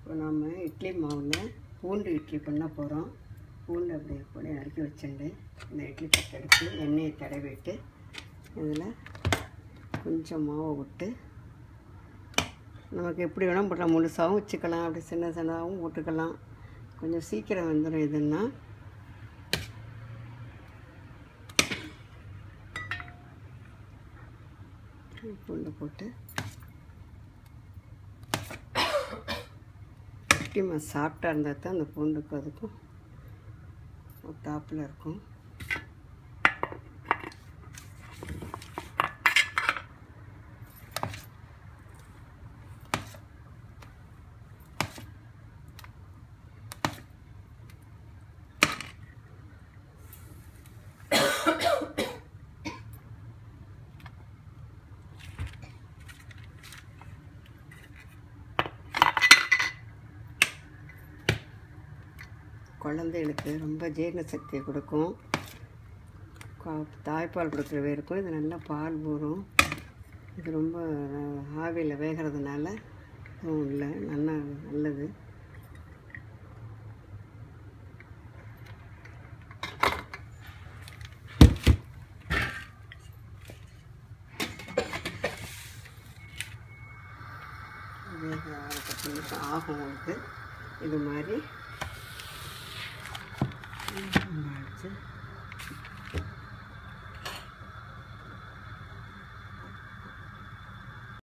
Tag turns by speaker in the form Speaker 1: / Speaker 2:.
Speaker 1: இப்போ நாம் இட்லி மாவில் பூண்டு இட்லி பண்ண போகிறோம் பூண்டு அப்படியே கூட நறுக்கி வச்சுண்டு இந்த இட்லி தட்டை எடுத்து எண்ணெயை தடவிட்டு இதில் கொஞ்சம் மாவை விட்டு நமக்கு எப்படி வேணால் போட்டலாம் முழுசாகவும் வச்சுக்கலாம் அப்படி சின்ன சின்னதாகவும் போட்டுக்கலாம் கொஞ்சம் சீக்கிரம் வந்துடும் இதுன்னா பூண்டு போட்டு குட்டிமா சாப்பிட்டா இருந்தால் தான் அந்த பூண்டுக்கும் அதுக்கும் ஒரு டாப்பில் இருக்கும் குழந்தைகளுக்கு ரொம்ப ஜீரண சக்தியை கொடுக்கும் கா- தாய்ப்பால் கொடுக்குற பேருக்கும் இது நல்லா பால் ஊறும் இது ரொம்ப ஆவியில் வேகிறதுனால எதுவும் இல்லை நல்லா நல்லது வேக ஆறு பத்து நிமிஷம் ஆகும் உங்களுக்கு இது மாதிரி நம்ம அடிச்சு